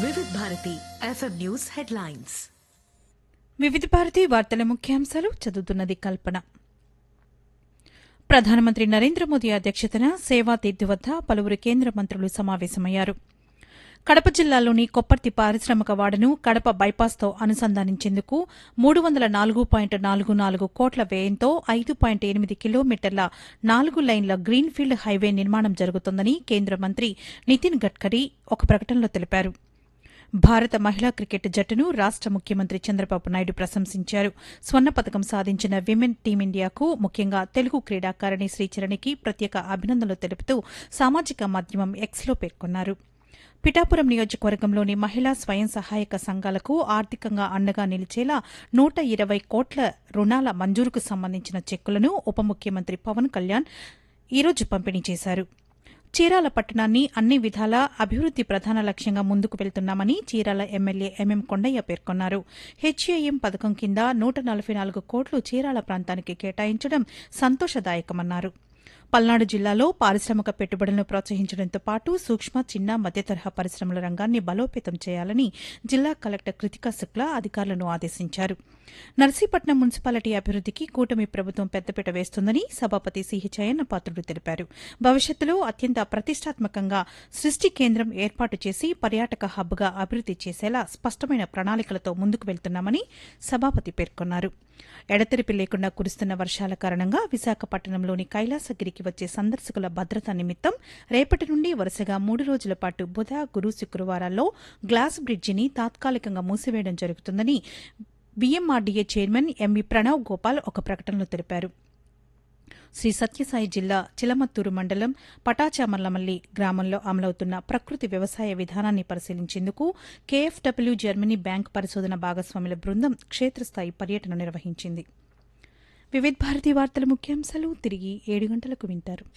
వివిధ Bharati FM news headlines వివిధ భారతి వార్తల ముఖ్యాంశాలు చదువుతున్నది కల్పన ప్రధానమంత్రి నరేంద్ర మోదీ అధ్యక్షతన సేవా తీర్థి వద్ద పలువురు కేంద్ర మంత్రులు సమావేశమయ్యారు కడప జిల్లాలోని కొప్పర్తి పారిశ్రామిక వాడను కడప బైపాస్తో అనుసంధానించేందుకు మూడు వందల నాలుగు పాయింట్ నాలుగు నాలుగు కోట్ల వ్యయంతో ఐదు పాయింట్ ఎనిమిది కిలోమీటర్ల నాలుగు లైన్ల గ్రీన్ఫీల్డ్ హైవే నిర్మాణం జరుగుతోందని కేంద్ర మంత్రి నితిన్ గడ్కరీ ఒక ప్రకటనలో తెలిపారు భారత మహిళా క్రికెట్ జట్టును రాష్ట ముఖ్యమంత్రి చంద్రబాబు నాయుడు ప్రశంసించారు స్వర్ణ పథకం సాధించిన విమెన్ టీమిండియాకు ముఖ్యంగా తెలుగు క్రీడాకారిణి శ్రీచరణికి ప్రత్యేక అభినందనలు తెలుపుతూ సామాజిక మాధ్యమం ఎక్స్లో పేర్కొన్నారు పిఠాపురం నియోజకవర్గంలోని మహిళా స్వయం సహాయక సంఘాలకు ఆర్థికంగా అండగా నిలిచేలా నూట ఇరవై కోట్ల రుణాల మంజూరుకు సంబంధించిన చెక్కులను ఉప ముఖ్యమంత్రి పవన్ కళ్యాణ్ ఈరోజు పంపిణీ చేశారు చీరాల పట్టణాన్ని అన్ని విధాలా అభివృద్ది ప్రధాన లక్ష్యంగా ముందుకు వెళ్తున్నామని చీరాల ఎమ్మెల్యే ఎంఎం కొండయ్య పేర్కొన్నారు హెచ్ఏఎం పథకం కింద నూట నలభై నాలుగు కోట్లు చీరాల ప్రాంతానికి కేటాయించడం సంతోషదాయకమన్నారు పల్నాడు జిల్లాలో పారిశ్రామిక పెట్టుబడులను ప్రోత్సహించడంతో పాటు సూక్ష్మ చిన్న మధ్యతరహా పరిశ్రమల రంగాన్ని బలోపేతం చేయాలని జిల్లా కలెక్టర్ కృతికా శుక్లా అధికారులను ఆదేశించారు నర్సీపట్నం మున్సిపాలిటీ అభివృద్దికి కూటమి ప్రభుత్వం పెద్దపీట వేస్తుందని సభాపతి సిహెచ్ఐఎన్ పాత్రుడు తెలిపారు భవిష్యత్తులో అత్యంత ప్రతిష్టాత్మకంగా సృష్టి కేంద్రం ఏర్పాటు చేసి పర్యాటక హబ్గా అభివృద్ది చేసేలా స్పష్టమైన ప్రణాళికలతో ముందుకు వెళ్తున్నామని సభాపతి పేర్కొన్నారు ఎడతెరిపి లేకుండా కురుస్తున్న వర్షాల కారణంగా విశాఖపట్నంలోని కైలాసగిరికి వచ్చే సందర్శకుల భద్రత నిమిత్తం రేపటి నుండి వరుసగా మూడు రోజుల పాటు బుధ గురు శుక్రవారాల్లో గ్లాస్ బ్రిడ్జిని తాత్కాలికంగా మూసివేయడం జరుగుతుందని BMRDA chairman MV Pranav Gopal ఒక ప్రకటనలో తెలిపారు శ్రీ సత్యసాయి జిల్లా చిలమత్తూరు మండలం పటాచామర్లమల్లి గ్రామంలో అమలవుతున్న ప్రకృతి వ్యవసాయ విధానాన్ని పరిశీలించేందుకు కేఎఫ్డబ్ల్యూ జర్మనీ బ్యాంక్ పరిశోధన భాగస్వాముల బృందం క్షేత్రస్థాయి పర్యటన నిర్వహించింది వివిధ భారతి వార్తల ముఖ్యాంశాలు తిరిగి ఏడు గంటలకు వింటారు